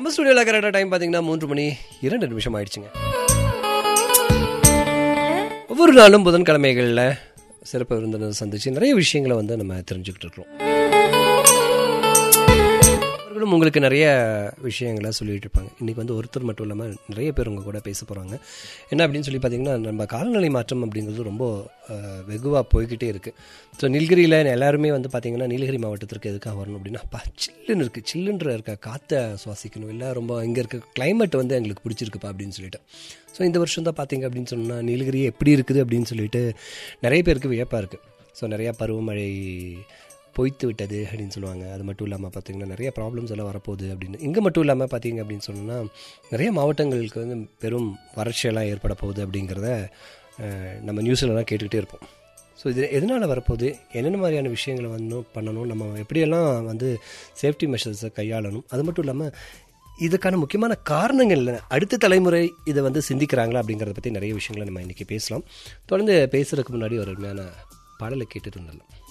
நம்ம ஸ்டுடியோவில் கரெக்டாக டைம் பார்த்தீங்கன்னா மூன்று மணி இரண்டு நிமிஷம் ஆயிடுச்சுங்க ஒவ்வொரு நாளும் புதன்கிழமைகளில் சிறப்பு விருந்தினர் சந்திச்சு நிறைய விஷயங்களை வந்து நம்ம தெரிஞ்சுக்கிட்டு இருக்கிறோம் அவர்களும் உங்களுக்கு நிறைய விஷயங்களை சொல்லிட்டு இருப்பாங்க இன்றைக்கி வந்து ஒருத்தர் மட்டும் இல்லாமல் நிறைய பேர் உங்கள் கூட பேச போகிறாங்க என்ன அப்படின்னு சொல்லி பார்த்தீங்கன்னா நம்ம காலநிலை மாற்றம் அப்படிங்கிறது ரொம்ப வெகுவாக போய்கிட்டே இருக்குது ஸோ நீலகிரியில் எல்லாருமே வந்து பார்த்திங்கன்னா நீலகிரி மாவட்டத்திற்கு எதுக்காக வரணும் அப்படின்னா அப்பா சில்லுன்னு இருக்குது சில்லுன்ற இருக்க காற்றை சுவாசிக்கணும் இல்லை ரொம்ப இங்கே இருக்க கிளைமேட் வந்து எங்களுக்கு பிடிச்சிருக்குப்பா அப்படின்னு சொல்லிட்டு ஸோ இந்த வருஷம் தான் பார்த்தீங்க அப்படின்னு சொன்னால் நீலகிரி எப்படி இருக்குது அப்படின்னு சொல்லிட்டு நிறைய பேருக்கு வியப்பாக இருக்குது ஸோ நிறையா பருவமழை பொய்த்து விட்டது அப்படின்னு சொல்லுவாங்க அது மட்டும் இல்லாமல் பார்த்திங்கன்னா நிறைய ப்ராப்ளம்ஸ் எல்லாம் வரப்போகுது அப்படின்னு இங்கே மட்டும் இல்லாமல் பார்த்தீங்க அப்படின்னு சொன்னால் நிறைய மாவட்டங்களுக்கு வந்து பெரும் வறட்சியெல்லாம் ஏற்பட போகுது அப்படிங்கிறத அஹ், நம்ம நியூஸ்லலாம் கேட்டுக்கிட்டே இருப்போம் ஸோ இது எதனால் வரப்போகுது என்னென்ன மாதிரியான விஷயங்களை வந்து பண்ணணும் நம்ம எப்படியெல்லாம் வந்து சேஃப்டி மெஷர்ஸை கையாளணும் அது மட்டும் இல்லாமல் இதுக்கான முக்கியமான காரணங்கள் என்ன அடுத்த தலைமுறை இதை வந்து சிந்திக்கிறாங்களா அப்படிங்கிறத பற்றி நிறைய விஷயங்களை நம்ம இன்றைக்கி பேசலாம் தொடர்ந்து பேசுகிறதுக்கு முன்னாடி ஒரு அருமையான பாடலை கேட்டுட்டு இருந்தோம்